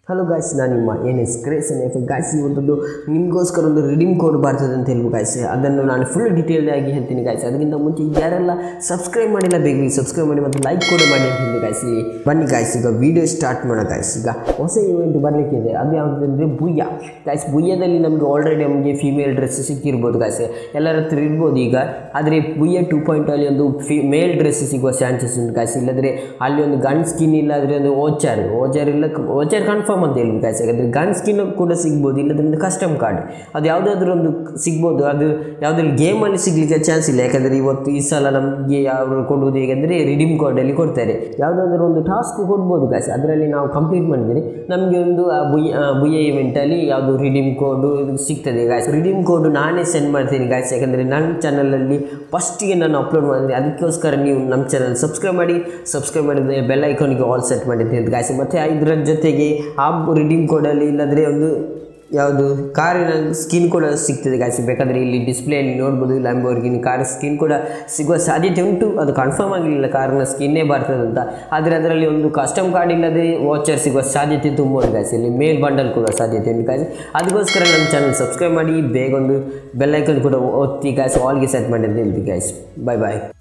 hello guys ನಾನು ನಿಮ್ಮ N S ಕ್ರೇಸನ್ ಎಫ್ ಗಾಯ್ಸ್ ಇವತ್ತೊಂದು ನಿಮಗೋಸ್ಕರ ಒಂದು ರಿಡೀಮ್ ಕೋಡ್ ಬರ್ತದೆ ಅಂತ ಹೇಳ್ಬೋದು ಗಾಯ್ಸ್ ಅದನ್ನು ನಾನು ಫುಲ್ ಡೀಟೇಲ್ ಆಗಿ ಹೇಳ್ತೀನಿ ಗಾಯ್ಸ್ ಅದಕ್ಕಿಂತ ಮುಂಚೆ ಯಾರೆಲ್ಲ ಸಬ್ಸ್ಕ್ರೈಬ್ ಮಾಡಿಲ್ಲ ಬೇಗ ಬೇಗ ಸಬ್ಸ್ಕ್ರೈಬ್ ಮಾಡಿ ಮತ್ತು ಲೈಕ್ ಕೂಡ ಮಾಡಿ ಅಂತ ಹೇಳಿ ಗಾಯ್ಸ್ ಬನ್ನಿ ಗಾಯ್ಸ್ ಈಗ ವಿಡಿಯೋ ಸ್ಟಾರ್ಟ್ ಮಾಡೋ ಗಾಯ್ಸ್ ಈಗ ಹೊಸ ಇವೆಂಟ್ ಬರಲಿಕ್ಕಿದೆ ಅದು ಯಾವುದಂದರೆ ಬುಯ್ಯ ಗಾಯ್ಸ್ ಬುಯ್ಯದಲ್ಲಿ ನಮಗೆ ಆಲ್ರೆಡಿ ನಮಗೆ ಫಿಮೇಲ್ ಡ್ರೆಸ್ ಸಿಕ್ಕಿರ್ಬೋದು ಗಾಯ್ಸ್ ಎಲ್ಲರ ಹತ್ರ ಇರ್ಬೋದು ಈಗ ಆದರೆ ಬುಯ್ಯ ಟೂ ಪಾಯಿಂಟ್ ಅಲ್ಲಿ ಒಂದು ಫಿ ಮೇಲ್ ಡ್ರೆಸ್ ಸಿಗುವ ಚಾನ್ಸಸ್ ಉಂಟು ಗಾಯ್ಸ್ ಇಲ್ಲದ್ರೆ ಅಲ್ಲಿ ಒಂದು ಗನ್ ಸ್ಕಿನ್ ಇಲ್ಲಾದರೆ ಒಂದು ಓಚಾರ್ ಓಚಾರ್ ಇಲ್ಲ ಓಚಾರ್ ಕನ್ಫರ್ಮ್ ಅಂತ ಹೇಳಿ ಗಾಯ್ಸ್ ಯಾಕಂದರೆ ಗನ್ ಸ್ಕಿನ್ ಕೂಡ ಸಿಗ್ಬೋದು ಇಲ್ಲದ್ರೆ ಒಂದು ಕಸ್ಟಮ್ ಕಾರ್ಡ್ ಅದು ಯಾವುದಾದ್ರೂ ಒಂದು ಸಿಗ್ಬೋದು ಅದು ಯಾವುದಾದ್ರು ಗೇಮಲ್ಲಿ ಸಿಗಲಿಕ್ಕೆ ಚಾನ್ಸ್ ಇಲ್ಲ ಯಾಕಂದರೆ ಇವತ್ತು ಈ ಸಲ ನಮಗೆ ಅವರು ಕೊಡುವುದು ಹೇಗೆಂದರೆ ರಿಡೀಮ್ ಕೋಡಲ್ಲಿ ಕೊಡ್ತಾರೆ ಯಾವುದಾದ್ರೂ ಒಂದು ಟಾಸ್ಕ್ ಕೊಡ್ಬೋದು ಗಾಯ್ಸ್ ಅದರಲ್ಲಿ ನಾವು ಕಂಪ್ಲೀಟ್ ಮಾಡಿದರೆ ನಮಗೆ ಒಂದು ಆ ಬುಯ್ಯ ಆ ಬುಯ್ಯ ಇವೆಂಟಲ್ಲಿ ಯಾವುದು ರಿಡೀಮ್ ಕೋಡು ಸಿಗ್ತದೆ ಗಾಯ್ಸ್ ರಿಡೀಮ್ ಕೋಡು ನಾನೇ ಸೆಂಡ್ ಮಾಡ್ತೀನಿ ಗಾಯ್ಸ್ ಯಾಕಂದರೆ ನನ್ನ ಚಾನಲಲ್ಲಿ ಫಸ್ಟಿಗೆ ನಾನು ಅಪ್ಲೋಡ್ ಮಾಡಿದೆ ಅದಕ್ಕೋಸ್ಕರ ನೀವು ನಮ್ಮ ಚಾನಲ್ ಸಬ್ಸ್ಕ್ರೈಬ್ ಮಾಡಿ ಸಬ್ಸ್ಕ್ರೈಬ್ ಮಾಡಿದರೆ ಬೆಲ್ ಐಕಾನಿಗೆ ಆಲ್ ಸೆಟ್ ಮಾಡಿ ಅಂತ ಹೇಳಿ ಗಾಯ್ಸ್ ಮತ್ತು ಇದರ ಜೊತೆಗೆ ಆ ರಿಡೀಮ್ ಕೋಡಲ್ಲಿ ಇಲ್ಲದ್ರೆ ಒಂದು ಯಾವುದು ಕಾರಿನ ಸ್ಕಿನ್ ಕೂಡ ಸಿಗ್ತದೆ ಗಾಯ್ಸ್ ಬೇಕಾದರೆ ಇಲ್ಲಿ ಡಿಸ್ಪ್ಲೇಯಲ್ಲಿ ನೋಡ್ಬೋದು ಲ್ಯಾಂಬೋರ್ಗಿನಿ ಕಾರ್ ಸ್ಕಿನ್ ಕೂಡ ಸಿಗುವ ಸಾಧ್ಯತೆ ಉಂಟು ಅದು ಕನ್ಫರ್ಮ್ ಆಗಲಿಲ್ಲ ಕಾರಿನ ಸ್ಕಿನ್ನೇ ಬರ್ತದೆ ಅಂತ ಆದರೆ ಅದರಲ್ಲಿ ಒಂದು ಕಸ್ಟಮ್ ಕಾರ್ಡ್ ಇಲ್ಲದೆ ವಾಚರ್ ಸಿಗುವ ಸಾಧ್ಯತೆ ತುಂಬ ಉಂಟು ಗಾಯ್ಸ್ ಇಲ್ಲಿ ಮೇಲ್ ಬಂಡಲ್ ಕೂಡ ಸಾಧ್ಯತೆ ಉಂಟು ಗಾಯ್ಸ್ ಅದಕ್ಕೋಸ್ಕರ ನಮ್ಮ ಚಾನಲ್ ಸಬ್ಸ್ಕ್ರೈಬ್ ಮಾಡಿ ಬೇಗ ಒಂದು ಬೆಲ್ ಐಕನ್ ಕೂಡ ಒತ್ತಿ ಗಾಯ್ಸ್ ಆಲ್ಗೆ ಸೆಟ್ ಮಾಡಿ ಅಂತ ಹೇಳ್ತೀವಿ ಗಾಯ್ಸ್ ಬಾಯ್ ಬಾಯ್